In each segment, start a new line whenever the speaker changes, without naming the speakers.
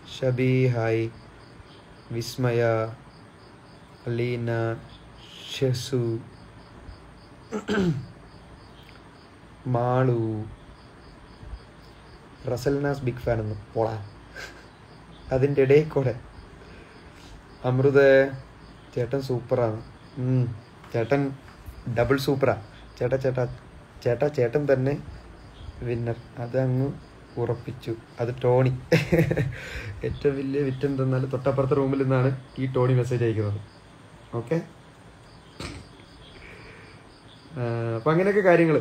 ഷബി hi Vismaya Aleena Shesu Malu Rasalnaz big fan എന്ന് പോളാ അതിൻ്റെ ഇടയിൽ കൂടെ അമൃത ചേട്ടൻ സൂപ്പറാണ് ഉം, ചേട്ടൻ ഡബിൾ സൂപ്പറാ ചേട്ടാ ചേട്ടാ ചേട്ടാ ചേട്ടൻ തന്നെ വിന്നർ അതങ്ങ് ഉറപ്പിച്ചു അത് ടോണി ഏറ്റവും വലിയ വിറ്റം തന്നാൽ തൊട്ടപ്പുറത്തെ റൂമിൽ നിന്നാണ് ഈ ടോണി മെസ്സേജ് അയക്കുന്നത് ഓക്കെ അപ്പം അങ്ങനെയൊക്കെ കാര്യങ്ങൾ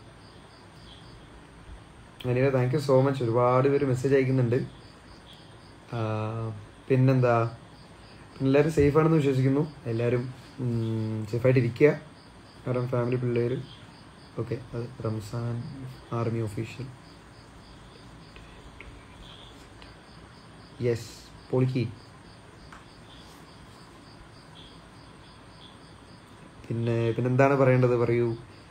Aniva thank you so much ഒരുപാട് പേര് മെസ്സേജ് അയക്കുന്നുണ്ട് ആ, പിന്നെന്താ പിന്നെ എല്ലാവരും സേഫ് ആണെന്ന് വിശ്വസിക്കുന്നു എല്ലാവരും സേഫായിട്ട് ഇരിക്കുക കാരണം ഫാമിലി പിള്ളേർ ഓക്കെ അത് റംസാൻ ആർമി ഒഫീഷ്യൽ യെസ് പൊളിക്കി പിന്നെ പിന്നെന്താണ് പറയേണ്ടത് പറയൂ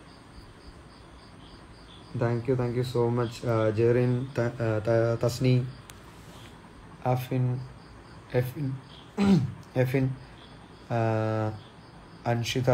thank you thank you so much Jerin ത- ആ, ത- തസ്നി അഫിൻ എഫിൻ എഫിൻ ആ, അൻഷിത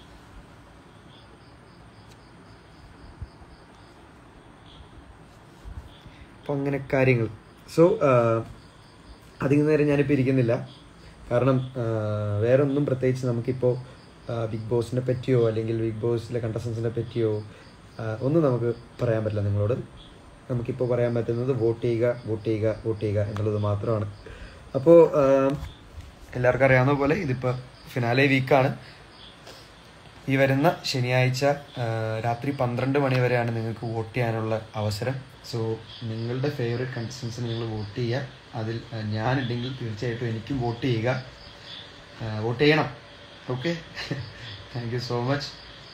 അപ്പോൾ അങ്ങനെ കാര്യങ്ങൾ സോ അധികം നേരം ഞാനിപ്പോൾ ഇരിക്കുന്നില്ല കാരണം ആ, വേറെ ഒന്നും പ്രത്യേകിച്ച് നമുക്കിപ്പോൾ ബിഗ് ബോസിനെ പറ്റിയോ അല്ലെങ്കിൽ ബിഗ് ബോസിലെ കണ്ടസ്റ്റൻസിനെ പറ്റിയോ ആ, ഒന്നും നമുക്ക് പറയാൻ പറ്റില്ല നിങ്ങളോട് നമുക്കിപ്പോൾ പറയാൻ പറ്റുന്നത് വോട്ട് ചെയ്യുക വോട്ട് ചെയ്യുക വോട്ട് ചെയ്യുക എന്നുള്ളത് മാത്രമാണ് അപ്പോൾ എല്ലാവർക്കും അറിയാവുന്ന പോലെ ഇതിപ്പോൾ ഫിനാലെ വീക്കാണ് ഈ വരുന്ന ശനിയാഴ്ച ആ, രാത്രി പന്ത്രണ്ട് മണി വരെയാണ് നിങ്ങൾക്ക് വോട്ട് ചെയ്യാനുള്ള അവസരം സോ നിങ്ങളുടെ ഫേവറേറ്റ് കണ്ടസ്റ്റൻസിന് നിങ്ങൾ വോട്ട് ചെയ്യുക അതിൽ ആ, ഞാനുണ്ടെങ്കിൽ തീർച്ചയായിട്ടും എനിക്കും വോട്ട് ചെയ്യുക വോട്ട് ചെയ്യണം okay thank you so much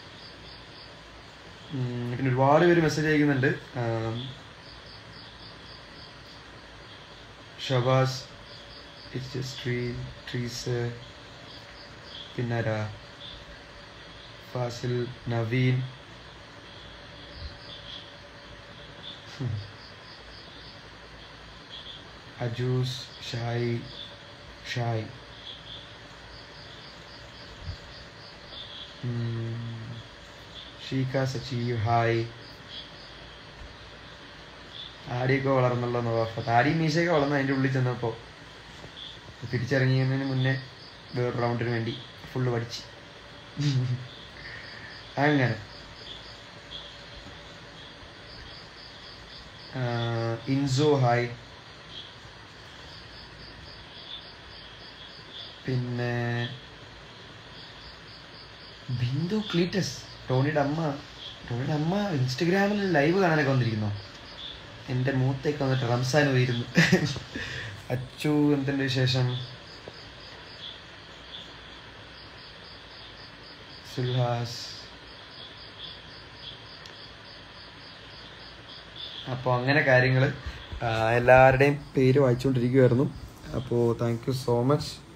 പിന്നെ ഒരുപാട് പേര് മെസ്സേജ് അയക്കുന്നുണ്ട് ആം, Shabaz it's just tree trees പിന്നാരാ ഫാസിൽ നവീൻ ഹും. അജൂസ് ഷായി ഷായ് ഉം. ഷീക സച്ചീവ് ഹായ് താടിയൊക്കെ വളർന്നല്ലോ നവാഫ താടിയും മീശയൊക്കെ വളർന്നു അതിൻ്റെ ഉള്ളിൽ ചെന്നപ്പോൾ തിരിച്ചിറങ്ങിയതിന് മുന്നേ വേറൊരു റൗണ്ടിന് വേണ്ടി ഫുള്ള് പഠിച്ച് അങ്ങനെ ആഹ് ഇൻസോ ഹായ് പിന്നെ ബിന്ദു ക്ലീറ്റസ് ടോണിയുടെ അമ്മ ടോണിയുടെ അമ്മ ഇൻസ്റ്റഗ്രാമിൽ ലൈവ് കാണാനൊക്കെ വന്നിരിക്കുന്നു എൻ്റെ മൂത്തേക്ക് വന്നിട്ട് റംസാൻ പോയിരുന്നു അച്ചു എന്തിൻ്റെ വിശേഷം സുൽഹാസ് അപ്പോൾ അങ്ങനെ കാര്യങ്ങൾ എല്ലാവരുടെയും പേര് വായിച്ചുകൊണ്ടിരിക്കുമായിരുന്നു അപ്പോൾ താങ്ക് യു സോ മച്ച്